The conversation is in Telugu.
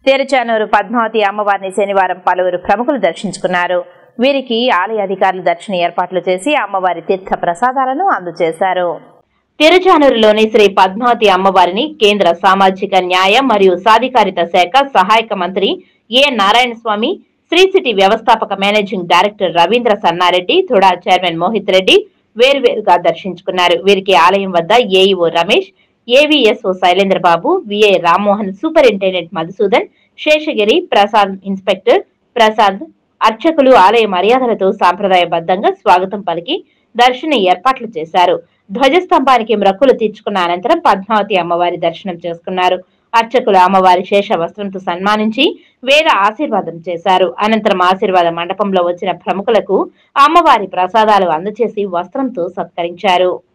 తెరచానూరు పద్మావతి అమ్మవారిని శనివారం పలువురు ప్రముఖులు దర్శించుకున్నారు వీరికి ఆలయ అధికారులు దర్శన ఏర్పాట్లు చేసి అమ్మవారి తీర్థ ప్రసాదాలను అందజేశారు తిరుచానూరులోని శ్రీ పద్మావతి అమ్మవారిని కేంద్ర సామాజిక న్యాయ మరియు సాధికారిత శాఖ సహాయక మంత్రి ఏ నారాయణ స్వామి శ్రీ సిటీ వ్యవస్థాపక managing director Ravindra Sannareddy TUDA chairman Mohit Reddy వేరువేరుగా దర్శించుకున్నారు వీరికి ఆలయం వద్ద AEO Ramesh AVSO Sailendra Babu VA Rammohan superintendent Madhusudan Seshagiri Prasad inspector Prasad అర్చకులు ఆలయ మర్యాదలతో సాంప్రదాయబద్ధంగా స్వాగతం పలికి దర్శన ఏర్పాట్లు చేశారు ధ్వజస్తంభానికి మ్రక్కులు తీర్చుకున్న అనంతరం పద్మావతి అమ్మవారి దర్శనం చేసుకున్నారు అర్చకులు అమ్మవారి శేష వస్త్రంతో సన్మానించి వేద ఆశీర్వాదం చేశారు అనంతరం ఆశీర్వాద మండపంలో వచ్చిన ప్రముఖులకు అమ్మవారి ప్రసాదాలు అందజేసి వస్త్రంతో సత్కరించారు